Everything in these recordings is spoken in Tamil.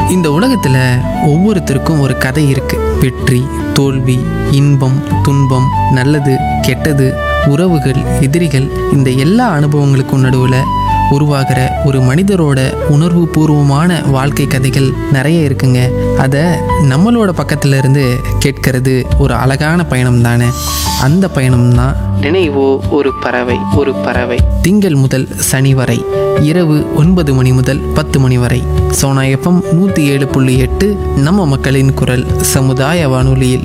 இந்த உலகத்தில் ஒவ்வொருத்தருக்கும் ஒரு கதை இருக்கு வெற்றி தோல்வி இன்பம் துன்பம் நல்லது கெட்டது உறவுகள் எதிரிகள் இந்த எல்லா அனுபவங்களுக்கும் நடுவில் உருவாகிற ஒரு மனிதரோட உணர்வு பூர்வமான வாழ்க்கை கதைகள் நிறைய இருக்குங்க அதை நம்மளோட பக்கத்துல இருந்து கேட்கறது ஒரு அழகான பயணம் தானே அந்த பயணம் தான் நினைவோ ஒரு பறவை ஒரு பறவை திங்கள் முதல் சனி வரை இரவு ஒன்பது மணி முதல் பத்து மணி வரை சோனா எஃப்எம் நூற்றி ஏழு புள்ளி எட்டு நம்ம மக்களின் குரல் சமுதாய வானொலியில்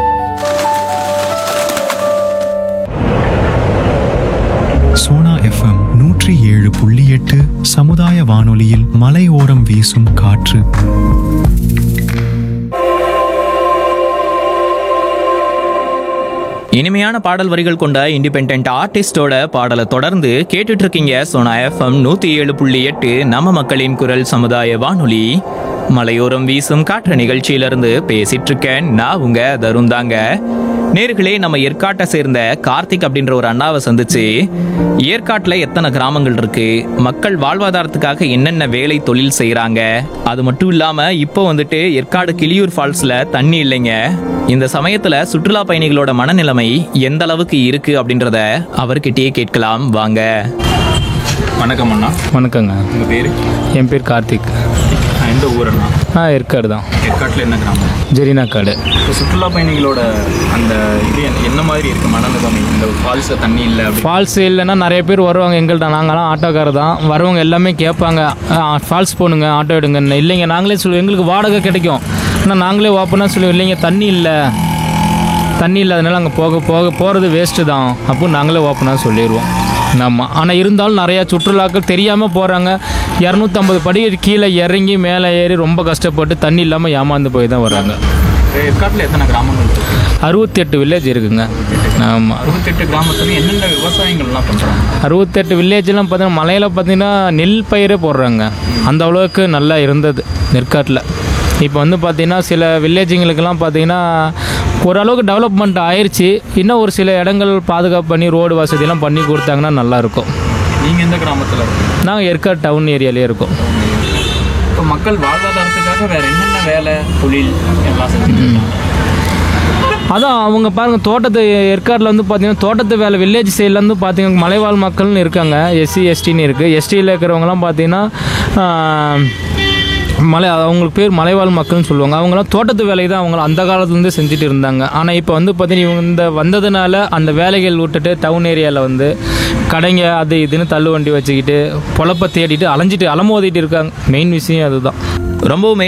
சோனா எஃப்எம் நூற்றி ஏழு புள்ளி எட்டு சமுதாய வானொலியில் மலையோரம் வீசும் காற்று இனிமையான பாடல் வரிகள் கொண்ட இண்டிபெண்ட் ஆர்டிஸ்டோட பாடலை தொடர்ந்து கேட்டுட்டு இருக்கீங்க சோனா எஃப்எம் நூத்தி ஏழு புள்ளி எட்டு நம்ம மக்களின் குரல் சமுதாய வானொலி மலையோரம் வீசும் காற்று நிகழ்ச்சியிலிருந்து பேசிட்டு இருக்கேன் நான் உங்க தருண் தாங்க நேர்களே நம்ம ஏற்காட்டை சேர்ந்த கார்த்திக் அப்படின்ற ஒரு அண்ணாவை சந்திச்சு ஏற்காட்டில் எத்தனை கிராமங்கள் இருக்கு மக்கள் வாழ்வாதாரத்துக்காக என்னென்ன வேலை தொழில் செய்கிறாங்க அது மட்டும் இல்லாம இப்போ வந்துட்டு ஏற்காடு கிளியூர் ஃபால்ஸ்ல தண்ணி இல்லைங்க இந்த சமயத்துல சுற்றுலா பயணிகளோட மனநிலைமை எந்த அளவுக்கு இருக்கு அப்படின்றத அவர்கிட்டயே கேட்கலாம் வாங்க வணக்கம் அண்ணா வணக்கங்க உங்க பேரு என் பேர் கார்த்திக் எந்த ஊரண்ணா ஆ ஏற்காடு தான் ஏற்காட்டில் என்ன கிராமம் ஜெரினா காடு இப்போ சுற்றுலா பயணிகளோட அந்த இது என்ன மாதிரி இருக்கு மனநிலைமை இந்த ஃபால்ஸ்ல தண்ணி இல்லை அப்படி ஃபால்ஸ் இல்லைன்னா நிறைய பேர் வருவாங்க எங்கள்கிட்ட நாங்களாம் ஆட்டோக்காரர் தான் வரவங்க எல்லாமே கேட்பாங்க ஃபால்ஸ் போகணுங்க ஆட்டோ எடுங்கன்னு இல்லைங்க நாங்களே சொல்லுவோம் எங்களுக்கு வாடகை கிடைக்கும் ஆனால் நாங்களே ஓப்பனாக சொல்லுவோம் இல்லைங்க தண்ணி இல்லை தண்ணி இல்லாதனால அங்கே போக போக போகிறது வேஸ்ட்டு தான் அப்போ நாங்களே ஓப்பனாக சொல்லிடுவோம் ஆமாம் ஆனால் இருந்தாலும் நிறையா சுற்றுலாக்கள் தெரியாமல் போகிறாங்க இரநூத்தம்பது படி கீழே இறங்கி மேலே ஏறி ரொம்ப கஷ்டப்பட்டு தண்ணி இல்லாமல் ஏமாந்து போய் தான் வர்றாங்க ஏற்காட்டில் எத்தனை கிராமங்கள் இருக்கு அறுபத்தி எட்டு வில்லேஜ் இருக்குங்க ஆமாம் அறுபத்தெட்டு கிராமத்துல என்னென்ன விவசாயங்கள்லாம் பண்றாங்க அறுபத்தெட்டு வில்லேஜ்லாம் பார்த்தீங்கன்னா மலையில் பார்த்தீங்கன்னா நெல் பயிரே போடுறாங்க அந்த அளவுக்கு நல்லா இருந்தது நெற்காட்டில் இப்போ வந்து பார்த்தீங்கன்னா சில வில்லேஜுங்களுக்கெல்லாம் பார்த்தீங்கன்னா ஓரளவுக்கு டெவலப்மெண்ட் ஆயிடுச்சு இன்னும் ஒரு சில இடங்கள் பாதுகாப்பு பண்ணி ரோடு வசதியெல்லாம் பண்ணி கொடுத்தாங்கன்னா நல்லாயிருக்கும் நீங்க எந்த கிராமத்துல இருக்கீங்க நாங்கள் ஏற்காடு டவுன் ஏரியாலே இருக்கோம் இப்போ மக்கள் வாழ்வாதாரத்துக்காக வேற என்னென்ன வேலை தொழில் எல்லாம் செஞ்சுட்டு இருக்காங்க அதான் அவங்க பாருங்க தோட்டத்து ஏற்காடில் வந்து பார்த்தீங்கன்னா தோட்டத்து வேலை வில்லேஜ் சைட்லேருந்து பார்த்தீங்கன்னா மலைவாழ் மக்கள்னு இருக்காங்க எஸ்சி எஸ்டின்னு இருக்குது எஸ்டியில் இருக்கிறவங்கலாம் பார்த்தீங்கன்னா ஆஹ், மலை அவங்களுக்கு பேர் மலைவாழ் மக்கள்னு சொல்லுவாங்க அவங்களாம் தோட்டத்து வேலையை தான் அவங்க அந்த காலத்துலேருந்து செஞ்சுட்டு இருந்தாங்க ஆனால் இப்போ வந்து பார்த்தீங்கன்னா இவங்க இந்த வந்ததுனால அந்த வேலைகள் விட்டுட்டு டவுன் ஏரியாவில் வந்து கடைங்க அது இதுன்னு தள்ளு வண்டி வச்சுக்கிட்டு பொழப்ப தேடிட்டு அலைஞ்சிட்டு அலமோதிட்டு இருக்காங்க மெயின் விஷயம் அதுதான் ரொம்பவுமே